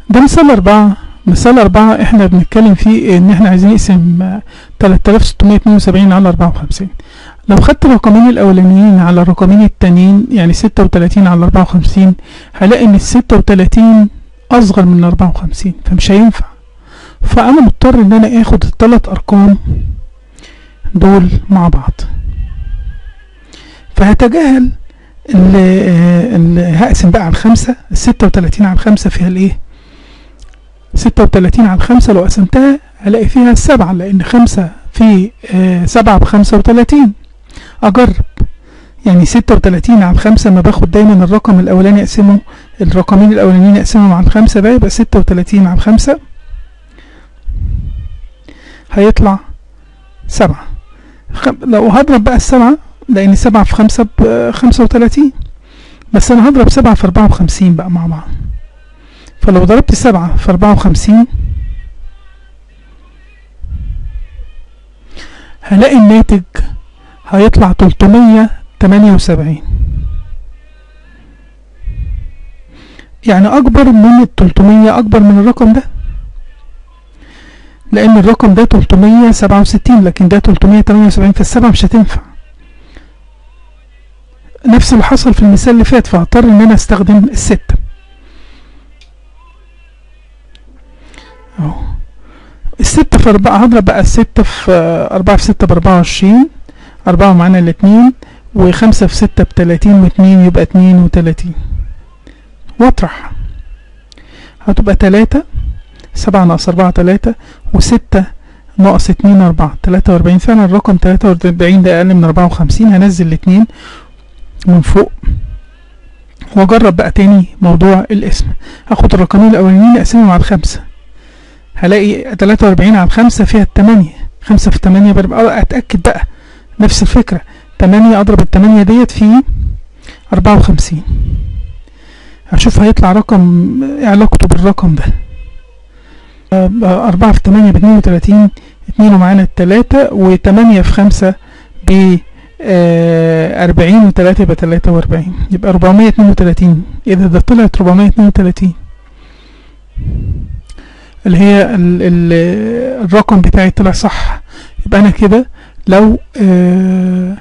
ده مثال أربعة مثال أربعة احنا بنتكلم فيه ان احنا عايزين نقسم تلاتة آلاف ستمية اتنين وسبعين على أربعة وخمسين لو خدت الرقمين الأولانيين على الرقمين التانيين يعني ستة وتلاتين على أربعة وخمسين هلاقي إن الستة وتلاتين أصغر من أربعة وخمسين فمش هينفع فأنا مضطر إن أنا آخد التلات أرقام دول مع بعض فهتجاهل اللي هقسم بقى على الخمسة الستة وتلاتين على الخمسة فيها الإيه؟ ستة وتلاتين على الخمسة لو قسمتها هلاقي فيها السبعة لأن خمسة في آه سبعة بخمسة وتلاتين أجرب يعني ستة وتلاتين على الخمسة ما باخد دايما الرقم الأولاني أقسمه الرقمين الأولانيين أقسمهم على الخمسة ده يبقى ستة وتلاتين على الخمسة هيطلع سبعة لو هضرب بقى السبعة لأن سبعة في خمسة بخمسة وتلاتين بس أنا هضرب سبعة في أربعة وخمسين بقى مع بعض فلو ضربت سبعة في أربعة وخمسين هلاقي الناتج هيطلع تلتمية تمانية وسبعين يعني أكبر من التلتمية أكبر من الرقم ده لأن الرقم ده تلتمية سبعة وستين لكن ده تلتمية تمانية وسبعين فالسبعة مش هتنفع نفس اللي حصل في المثال اللي فات فهضطر إن أنا أستخدم الستة اهو الستة في أربعة هضرب بقى الستة في أربعة في ستة بأربعة وعشرين أربعة معانا الاتنين وخمسة في ستة بتلاتين واتنين يبقى اتنين وتلاتين واطرح هتبقى تلاتة سبعة ناقص أربعة تلاتة وستة ناقص اتنين أربعة تلاتة وأربعين فعلا الرقم تلاتة وأربعين ده أقل من أربعة وخمسين هنزل الاتنين من فوق وأجرب بقى تاني موضوع الاسم هاخد الرقمين الأولانيين أقسمهم على الخمسة هلاقي تلاتة وأربعين على الخمسة فيها التمانية خمسة في تمانية بقى أتأكد بقى نفس الفكرة تمانية أضرب التمانية ديت في أربعة وخمسين هشوف هيطلع رقم ايه علاقته بالرقم ده أربعة في تمانية باتنين وتلاتين اتنين ومعانا التلاتة وتمانية في خمسة ب أربعين وتلاتة يبقى تلاتة وأربعين يبقى أربعمية اتنين وتلاتين ايه ده ده طلعت ربعمية اتنين وتلاتين اللي هي ال ال الرقم بتاعي طلع صح يبقى انا كده لو آه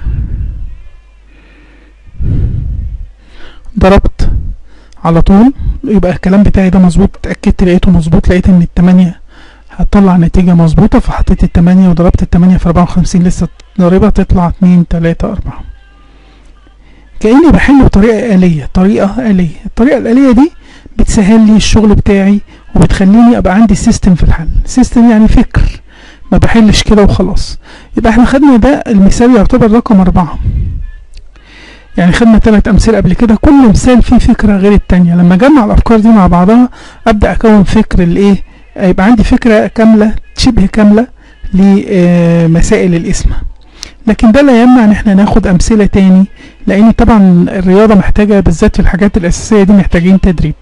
ضربت على طول يبقى الكلام بتاعي ده مظبوط اتأكدت لقيته مظبوط لقيت ان التمانية هتطلع نتيجة مظبوطة فحطيت التمانية وضربت التمانية في أربعة وخمسين لسه ضاربها تطلع اتنين تلاتة أربعة كأني بحل بطريقة آلية طريقة آلية الطريقة الآلية دي بتسهل لي الشغل بتاعي وبتخليني ابقى عندي سيستم في الحل سيستم يعني فكر ما بحلش كده وخلاص يبقى احنا خدنا ده المثال يعتبر رقم أربعة يعني خدنا ثلاث أمثلة قبل كده كل مثال فيه فكرة غير التانية لما أجمع الأفكار دي مع بعضها أبدأ أكون فكر الإيه يبقى عندي فكرة كاملة شبه كاملة لمسائل الاسم لكن ده لا يمنع ان احنا ناخد امثله تاني لان طبعا الرياضه محتاجه بالذات في الحاجات الاساسيه دي محتاجين تدريب